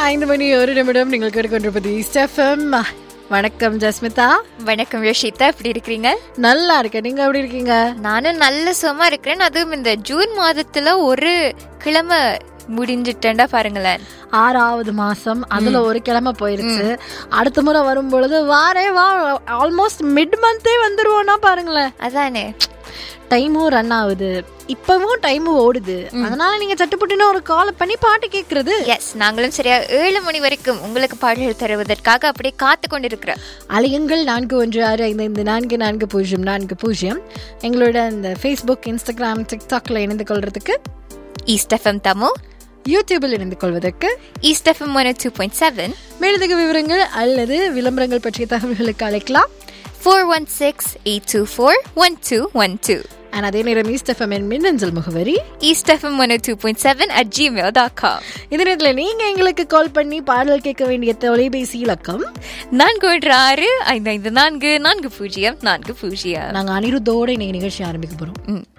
ஐந்து மணி ஒரு நிமிடம் நீங்கள் கேட்டுக்கொண்டிருப்பது ஸ்டெஃபம் வணக்கம் ஜஸ்மிதா வணக்கம் யோஷிதா எப்படி இருக்கிறீங்க நல்லா இருக்கேன் நீங்க எப்படி இருக்கீங்க நானும் நல்ல சுகமா இருக்கிறேன் அதுவும் இந்த ஜூன் மாதத்துல ஒரு கிழமை முடிஞ்சிட்டேன்டா பாருங்களேன் ஆறாவது மாசம் அதுல ஒரு கிழமை போயிருச்சு அடுத்த முறை வரும் பொழுது வாரே வா ஆல்மோஸ்ட் மிட் மந்தே வந்துருவோம்னா பாருங்களேன் அதானே டைமும் ரன் ஆகுது இப்பவும் டைமும் ஓடுது அதனால நீங்க சட்டுப்புட்டுன்னு ஒரு கால் பண்ணி பாட்டு கேக்குறது எஸ் நாங்களும் சரியா ஏழு மணி வரைக்கும் உங்களுக்கு பாடல்கள் தருவதற்காக அப்படியே காத்து கொண்டிருக்கிறோம் அலையுங்கள் நான்கு ஒன்று ஆறு ஐந்து ஐந்து நான்கு நான்கு பூஜ்ஜியம் நான்கு பூஜ்ஜியம் எங்களோட இந்த ஃபேஸ்புக் இன்ஸ்டாகிராம் டிக்டாக்ல இணைந்து கொள்றதுக்கு ஈஸ்ட் எஃப்எம் தமோ யூடியூபில் இணைந்து கொள்வதற்கு east FM one two point seven மேலதிக விவரங்கள் அல்லது விளம்பரங்கள் பற்றிய தகவல்களுக்கு அழைக்கலாம் four one six eight two four one two one two and அதே நேரம் ஈஸ்டஃபமின் மின்னஞ்சல் முகவரி east FM one two point seven at Gmail dot com இந்த நேரத்தில் நீங்க எங்களுக்கு கால் பண்ணி பாடல் கேட்க வேண்டிய தொலைபேசி இலக்கம் நான்கு ஒன்று ஆறு ஐந்து ஐந்து நான்கு நான்கு பூஜ்ஜியம் நான்கு பூஜ்ஜியம் நாங்க அனிருத்தோட இன்னைக்கு நிகழ்ச்சி ஆரம்பிக்க போறோம் ம்